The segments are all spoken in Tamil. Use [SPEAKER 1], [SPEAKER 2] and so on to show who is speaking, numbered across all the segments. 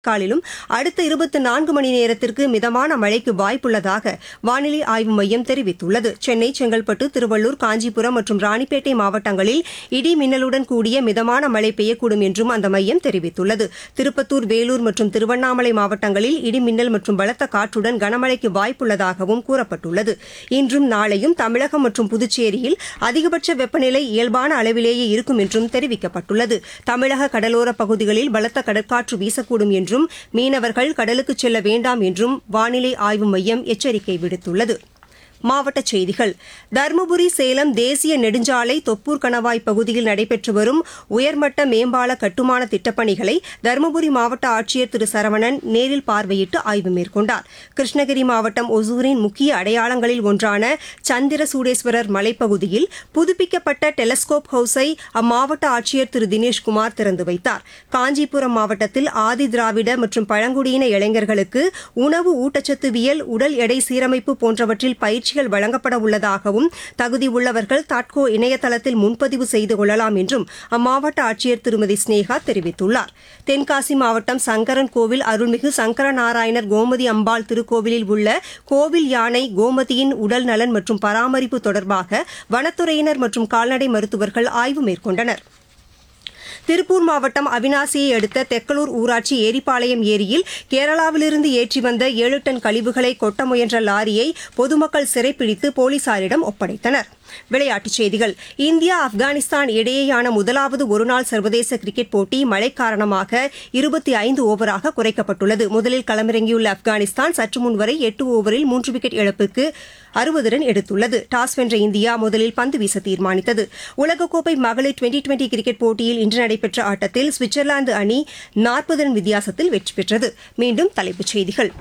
[SPEAKER 1] காலிலும் அடுத்த இருபத்தி நான்கு மணி நேரத்திற்கு மிதமான மழைக்கு வாய்ப்புள்ளதாக வானிலை ஆய்வு மையம் தெரிவித்துள்ளது சென்னை செங்கல்பட்டு திருவள்ளூர் காஞ்சிபுரம் மற்றும் ராணிப்பேட்டை மாவட்டங்களில் இடி மின்னலுடன் கூடிய மிதமான மழை பெய்யக்கூடும் என்றும் அந்த மையம் தெரிவித்துள்ளது திருப்பத்தூர் வேலூர் மற்றும் திருவண்ணாமலை மாவட்டங்களில் இடி மின்னல் மற்றும் பலத்த காற்றுடன் கனமழைக்கு வாய்ப்புள்ளதாகவும் கூறப்பட்டுள்ளது இன்றும் நாளையும் தமிழகம் மற்றும் புதுச்சேரியில் அதிகபட்ச வெப்பநிலை இயல்பான அளவிலேயே இருக்கும் என்றும் தெரிவிக்கப்பட்டுள்ளது தமிழக கடலோர பகுதிகளில் பலத்த கடற்காற்று வீசக்கூடும் என்றும் மீனவர்கள் கடலுக்கு செல்ல வேண்டாம் என்றும் வானிலை ஆய்வு மையம் எச்சரிக்கை விடுத்துள்ளது மாவட்டச் செய்திகள் தருமபுரி சேலம் தேசிய நெடுஞ்சாலை தொப்பூர் கணவாய் பகுதியில் நடைபெற்று வரும் உயர்மட்ட மேம்பால கட்டுமான திட்டப்பணிகளை தருமபுரி மாவட்ட ஆட்சியர் திரு சரவணன் நேரில் பார்வையிட்டு ஆய்வு மேற்கொண்டார் கிருஷ்ணகிரி மாவட்டம் ஒசூரின் முக்கிய அடையாளங்களில் ஒன்றான சந்திர சூடேஸ்வரர் மலைப்பகுதியில் புதுப்பிக்கப்பட்ட டெலஸ்கோப் ஹவுஸை அம்மாவட்ட ஆட்சியர் திரு தினேஷ்குமார் திறந்து வைத்தார் காஞ்சிபுரம் மாவட்டத்தில் ஆதி திராவிட மற்றும் பழங்குடியின இளைஞர்களுக்கு உணவு ஊட்டச்சத்துவியல் உடல் எடை சீரமைப்பு போன்றவற்றில் பயிற்சிகள் வழங்கப்பட உள்ளதாகவும் தகுதி உள்ளவர்கள் தாட்கோ இணையதளத்தில் முன்பதிவு செய்து கொள்ளலாம் என்றும் அம்மாவட்ட ஆட்சியர் திருமதி ஸ்னேகா தெரிவித்துள்ளார் தென்காசி மாவட்டம் சங்கரன் கோவில் அருள்மிகு சங்கர நாராயணர் கோமதி அம்பாள் திருக்கோவிலில் உள்ள கோவில் யானை கோமதியின் உடல் நலன் மற்றும் பராமரிப்பு தொடர்பாக வனத்துறையினர் மற்றும் கால்நடை மருத்துவர்கள் ஆய்வு மேற்கொண்டனர் திருப்பூர் மாவட்டம் அவினாசியை அடுத்த தெக்கலூர் ஊராட்சி ஏரிப்பாளையம் ஏரியில் கேரளாவிலிருந்து ஏற்றி வந்த ஏழு டன் கழிவுகளை கொட்ட முயன்ற லாரியை பொதுமக்கள் சிறைப்பிடித்து போலீசாரிடம் ஒப்படைத்தனர் விளையாட்டுச் செய்திகள் இந்தியா ஆப்கானிஸ்தான் இடையேயான முதலாவது ஒருநாள் சர்வதேச கிரிக்கெட் போட்டி மழை காரணமாக இருபத்தி ஐந்து ஓவராக குறைக்கப்பட்டுள்ளது முதலில் களமிறங்கியுள்ள ஆப்கானிஸ்தான் சற்று முன் வரை எட்டு ஓவரில் மூன்று விக்கெட் இழப்புக்கு அறுபது ரன் எடுத்துள்ளது டாஸ் வென்ற இந்தியா முதலில் பந்து வீச தீர்மானித்தது உலகக்கோப்பை மகளிர் டுவெண்டி டுவெண்டி கிரிக்கெட் போட்டியில் இன்று நடைபெற்ற ஆட்டத்தில் சுவிட்சர்லாந்து அணி நாற்பது ரன் வித்தியாசத்தில் வெற்றி பெற்றது மீண்டும் தலைப்புச் செய்திகள்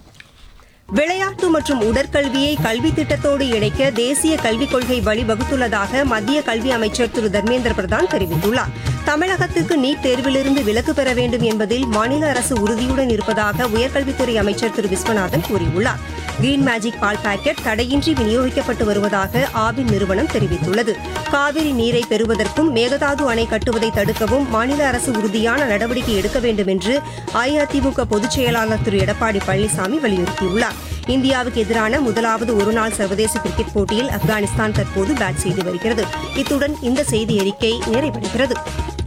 [SPEAKER 1] விளையாட்டு மற்றும் உடற்கல்வியை கல்வி திட்டத்தோடு இணைக்க தேசிய கல்விக் கொள்கை வழிவகுத்துள்ளதாக மத்திய கல்வி அமைச்சர் திரு தர்மேந்திர பிரதான் தெரிவித்துள்ளார் தமிழகத்திற்கு நீட் தேர்விலிருந்து விலக்கு பெற வேண்டும் என்பதில் மாநில அரசு உறுதியுடன் இருப்பதாக உயர்கல்வித்துறை அமைச்சர் திரு விஸ்வநாதன் கூறியுள்ளார் கிரீன் மேஜிக் பால் பாக்கெட் தடையின்றி விநியோகிக்கப்பட்டு வருவதாக ஆவின் நிறுவனம் தெரிவித்துள்ளது காவிரி நீரை பெறுவதற்கும் மேகதாது அணை கட்டுவதை தடுக்கவும் மாநில அரசு உறுதியான நடவடிக்கை எடுக்க வேண்டும் என்று அஇஅதிமுக பொதுச் செயலாளர் திரு எடப்பாடி பழனிசாமி வலியுறுத்தியுள்ளார் இந்தியாவுக்கு எதிரான முதலாவது ஒருநாள் சர்வதேச கிரிக்கெட் போட்டியில் ஆப்கானிஸ்தான் தற்போது பேட் செய்து வருகிறது இத்துடன் இந்த செய்தி அறிக்கை நிறைவடைகிறது